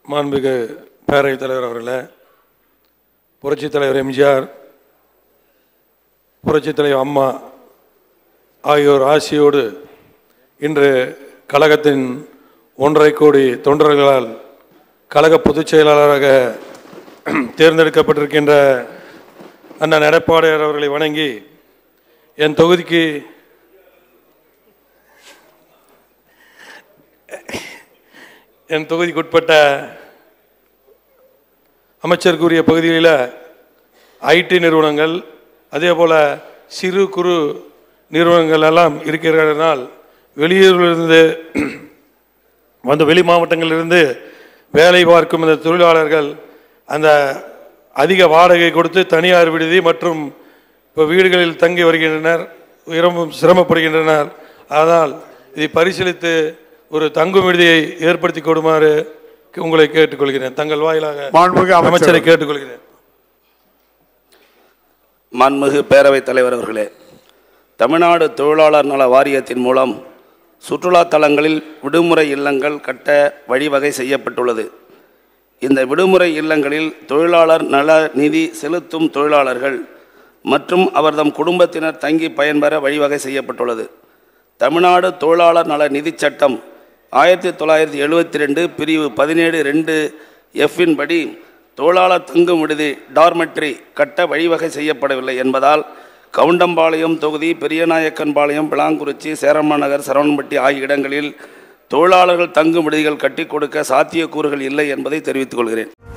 மாண்புமிகு பேரவைத் தலைவர் அவர்களே புரட்சித் தலைவர் எம்ஜிஆர் புரட்சித் தலைவர் அம்மா ஆகியோர் ஆசியோடு இன்று கழகத்தின் ஒன்றரை கோடி தொண்டர்களால் கழக பொதுச் செயலாளராக தேர்ந்தெடுக்கப்பட்டிருக்கின்ற அண்ணன் எடப்பாடியார் அவர்களை வணங்கி என் தொகுதிக்கு என் தொகுதிக்குட்பட்ட அமைச்சருக்குரிய பகுதிகளில் ஐடி நிறுவனங்கள் அதே போல் சிறு குறு நிறுவனங்கள் எல்லாம் இருக்கிறதனால் வெளியூரிலிருந்து வந்து வெளி மாவட்டங்களிலிருந்து வேலை பார்க்கும் இந்த தொழிலாளர்கள் அந்த அதிக வாடகை கொடுத்து தனியார் விடுதி மற்றும் இப்போ வீடுகளில் தங்கி வருகின்றனர் ரொம்ப சிரமப்படுகின்றனர் அதனால் இதை பரிசீலித்து ஒரு தங்கும் விடுதியை ஏற்படுத்தி கொடுமாறு உங்களை கேட்டுக்கொள்கிறேன் தங்கள் வாயிலாக மாண்புமிகு அமைச்சர். அமைச்சரை கேட்டுக்கொள்கிறேன் மாண்புமிகு பேரவைத் தலைவர் அவர்களே தமிழ்நாடு தொழிலாளர் நல வாரியத்தின் மூலம் சுற்றுலா தலங்களில் விடுமுறை இல்லங்கள் கட்ட வழிவகை செய்யப்பட்டுள்ளது இந்த விடுமுறை இல்லங்களில் தொழிலாளர் நல நிதி செலுத்தும் தொழிலாளர்கள் மற்றும் அவர்தம் குடும்பத்தினர் தங்கி பயன்பெற வழிவகை செய்யப்பட்டுள்ளது தமிழ்நாடு தொழிலாளர் நல நிதிச் சட்டம் ஆயிரத்தி தொள்ளாயிரத்தி எழுபத்தி ரெண்டு பிரிவு பதினேழு ரெண்டு எஃப்பின் படி தொழிலாளர் தங்கும் விடுதி டார்மெட்ரி கட்ட வழிவகை செய்யப்படவில்லை என்பதால் கவுண்டம்பாளையம் தொகுதி பெரியநாயக்கன்பாளையம் பிளாங்குறிச்சி சேரமாநகர் சரவணம்பட்டி ஆகிய இடங்களில் தொழிலாளர்கள் தங்கும் விடுதிகள் கட்டிக் கொடுக்க சாத்தியக்கூறுகள் இல்லை என்பதை தெரிவித்துக் கொள்கிறேன்